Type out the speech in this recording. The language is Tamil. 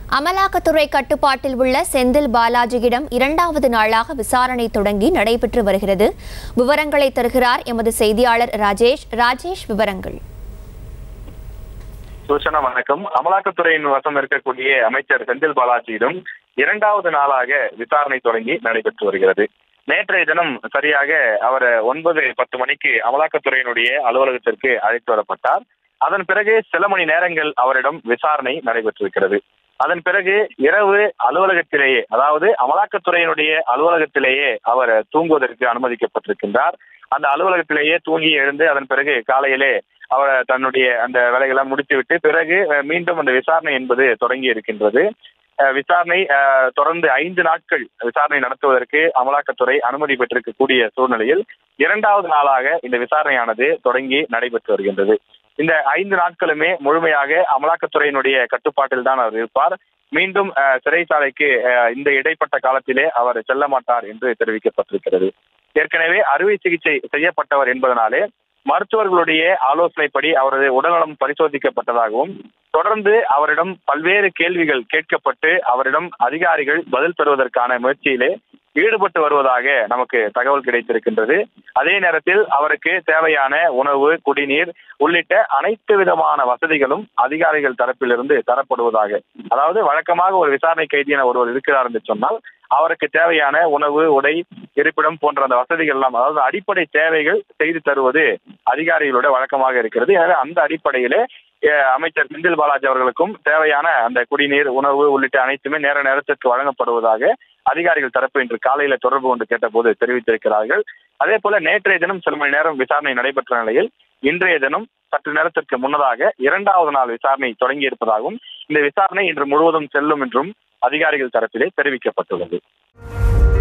அமலாக்கத்துறை கட்டுப்பாட்டில் உள்ள செந்தில் பாலாஜியிடம் இரண்டாவது நாளாக விசாரணை தொடங்கி நடைபெற்று வருகிறது விவரங்களை தருகிறார் எமது செய்தியாளர் ராஜேஷ் ராஜேஷ் விவரங்கள் சூசனா வணக்கம் அமலாக்கத்துறையின் வசம் இருக்கக்கூடிய அமைச்சர் செந்தில் பாலாஜியிடம் இரண்டாவது நாளாக விசாரணை தொடங்கி நடைபெற்று வருகிறது நேற்றைய தினம் சரியாக அவர் ஒன்பது பத்து மணிக்கு அமலாக்கத்துறையினுடைய அலுவலகத்திற்கு அழைத்து வரப்பட்டார் அதன் பிறகு சில மணி நேரங்கள் அவரிடம் விசாரணை நடைபெற்றிருக்கிறது அதன் பிறகு இரவு அலுவலகத்திலேயே அதாவது அமலாக்கத்துறையினுடைய அலுவலகத்திலேயே அவர் தூங்குவதற்கு அனுமதிக்கப்பட்டிருக்கின்றார் அந்த அலுவலகத்திலேயே தூங்கி எழுந்து அதன் பிறகு காலையிலே அவர் தன்னுடைய அந்த வேலைகளை முடித்துவிட்டு பிறகு அஹ், மீண்டும் அந்த விசாரணை என்பது தொடங்கி இருக்கின்றது அஹ், விசாரணை அஹ், தொடர்ந்து ஐந்து நாட்கள் விசாரணை நடத்துவதற்கு அமலாக்கத்துறை அனுமதி பெற்றிருக்கக்கூடிய சூழ்நிலையில் இரண்டாவது நாளாக இந்த விசாரணையானது தொடங்கி நடைபெற்று வருகின்றது இந்த ஐந்து நாட்களுமே முழுமையாக அமலாக்கத்துறையினுடைய கட்டுப்பாட்டில் தான் அவர் இருப்பார் மீண்டும் அஹ், சிறைச்சாலைக்கு அஹ், இந்த இடைப்பட்ட காலத்திலே அவர் செல்ல மாட்டார் என்று தெரிவிக்கப்பட்டிருக்கிறது ஏற்கனவே அறுவை சிகிச்சை செய்யப்பட்டவர் என்பதனாலே மருத்துவர்களுடைய ஆலோசனைப்படி அவரது உடல்நலம் பரிசோதிக்கப்பட்டதாகவும் தொடர்ந்து அவரிடம் பல்வேறு கேள்விகள் கேட்கப்பட்டு அவரிடம் அதிகாரிகள் பதில் தருவதற்கான முயற்சியிலே ஈடுபட்டு வருவதாக நமக்கு தகவல் கிடைத்திருக்கின்றது அதே நேரத்தில் அவருக்கு தேவையான உணவு குடிநீர் உள்ளிட்ட அனைத்து விதமான வசதிகளும் அதிகாரிகள் தரப்பிலிருந்து தரப்படுவதாக அதாவது வழக்கமாக ஒரு விசாரணை கைதியான ஒருவர் இருக்கிறார் என்று சொன்னால் அவருக்கு தேவையான உணவு உடை இருப்பிடம் போன்ற அந்த வசதிகள் எல்லாம் அதாவது அடிப்படை தேவைகள் செய்து தருவது அதிகாரிகளோட வழக்கமாக இருக்கிறது எனவே அந்த அடிப்படையிலே அஹ், அமைச்சர் செந்தில் பாலாஜி அவர்களுக்கும் தேவையான அந்த குடிநீர் உணவு உள்ளிட்ட அனைத்துமே நேர நேரத்திற்கு வழங்கப்படுவதாக அதிகாரிகள் தரப்பு இன்று காலையில தொடர்பு கொண்டு கேட்டபோது தெரிவித்திருக்கிறார்கள் அதே போல நேற்றைய தினம் சில மணி நேரம் விசாரணை நடைபெற்ற நிலையில் இன்றைய தினம் சற்று நேரத்திற்கு முன்னதாக இரண்டாவது நாள் விசாரணை தொடங்கி இருப்பதாகவும் இந்த விசாரணை இன்று முழுவதும் செல்லும் என்றும் அதிகாரிகள் தரப்பிலே தெரிவிக்கப்பட்டுள்ளது